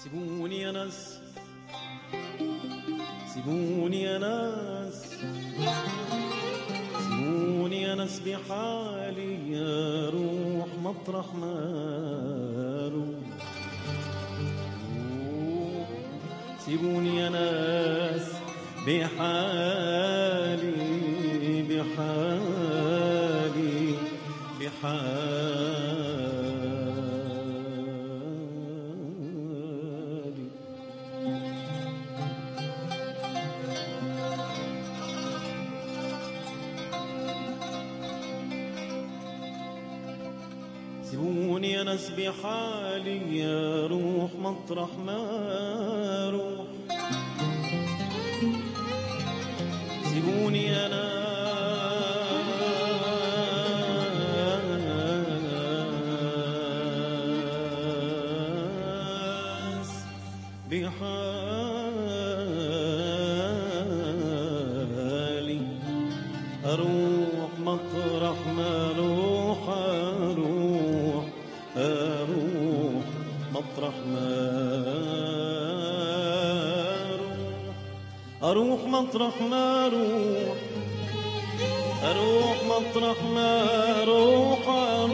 سيبوني يا ناس سيبوني يا ناس سيبوني يا ناس بحالي يا روح مطرح ما اروح سيبوني يا ناس بحالي بحالي بحالي سيبوني يا ناس بحالي يا روح مطرح ما اروح سيبوني يا ناس بحالي أروح مطرح ما أروح أروح أروح مطرح ما أروح أروح مطرح ما أروح أروح مطرح ما أروح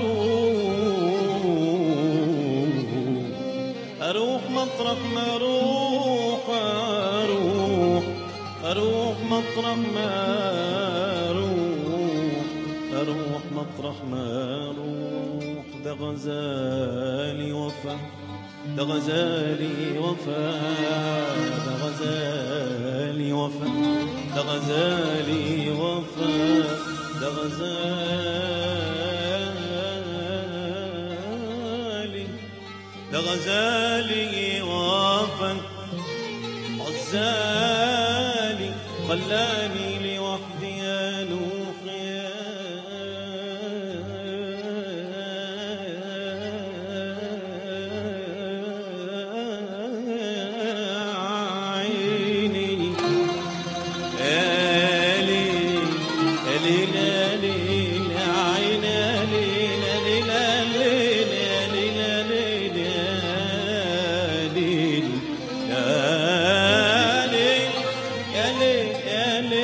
أروح أروح مطرح ما أروح أروح أروح مطرح ما أروح أروح مطرح ما أروح ده غزالي وفا ده غزالي وفا ده غزالي وفا ده غزالي وفا ده غزالي ده غزالي وفا غزالي خلاني لوحدي أنوح يا عيني آلي آلي آلي عين آلي آلي آلي آلي آلي آلي آلي آلي آلي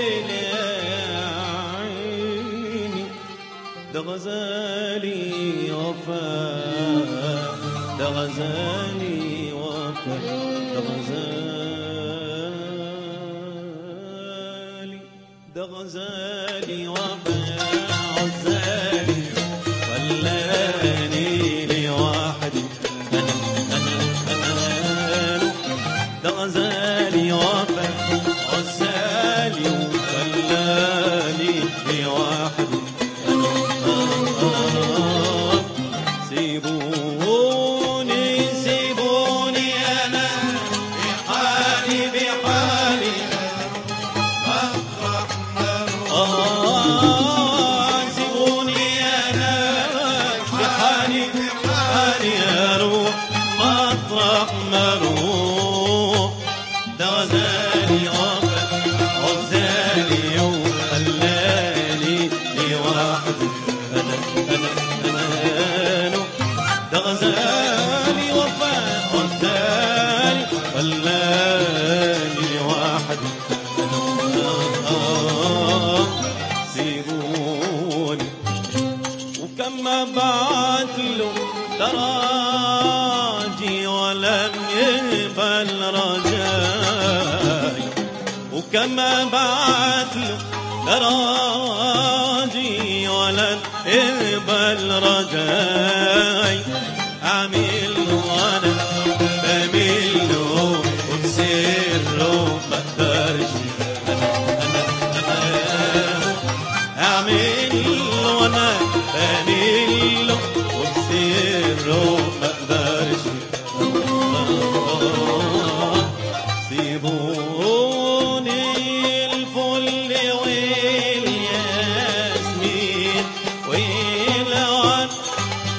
عيني ده غزالي وفا ده غزالي وفا ده غزالي ده غزالي وفا غزالي خلاني لوحدي انا انا انا ده غزالي وفا غزالي وخلاني لوحدي سيبوني سيبوني انا بحالي بحالي آه سيبوني انا بحالي بحالي اروح مطرح ما اروح ده غزالي غفل غزالي وخلاني لوحدي انا انا انا أنا ده غزالي وفا غزالي خلاني لوحدي أنا سيبوني وكما بعت له تراجي ولم يقبل رجاي وكما بعت له تراجي ولم يقبل رجاي عامل له وانا بميل له وبسره ما اقدرش انا انا انا اعمل وانا بميل له وبسره ما اقدرش سيبوني الفل والياسمين والورد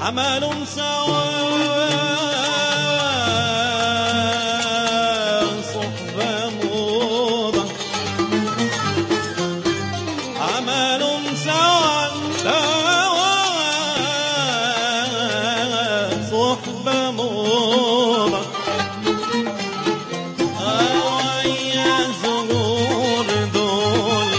عمل سوا صحبة موضة عمل سوا سوا صحبة موضة ويا زهور دول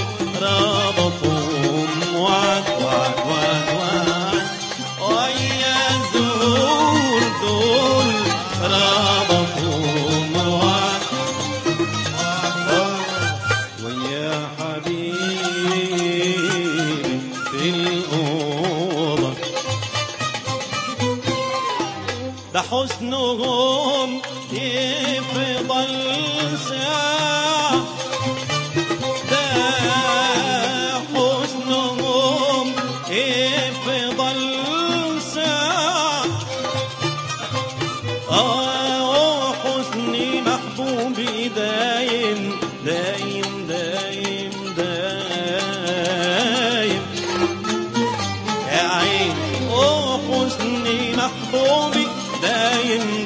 ربطهم وعد وعد وعد وعد ويا زهور دول ربطهم وعد ويا حبيبي في الأوضة ده حسنهم يفضل ساعة ده حسنهم يفضل ساعة آه حسني محبوبي دايم دايم دايم دايم يا عين اوه حسني محبوبي دايم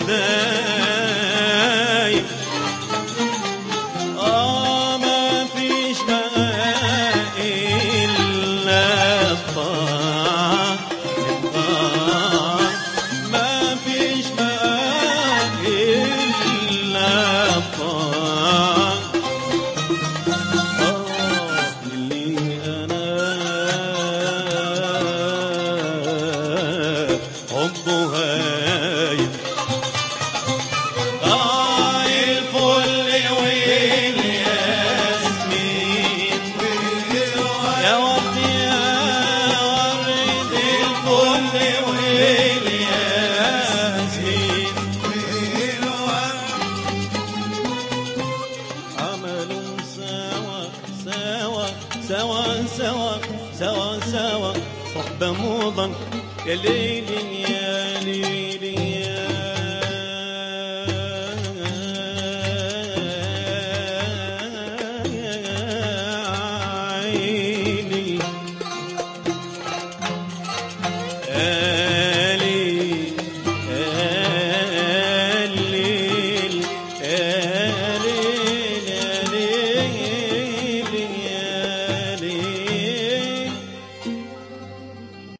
دايم اه ما فيش بقى الا الطاعة الطاعة ما فيش بقى الا الطاعة اللي أنا حبه هايم آه الفل والياسمين يا ورد يا ورد الفل والياسمين عمل سوا سوا سوا سوا سوا سوا صحبة موضة يا ليلي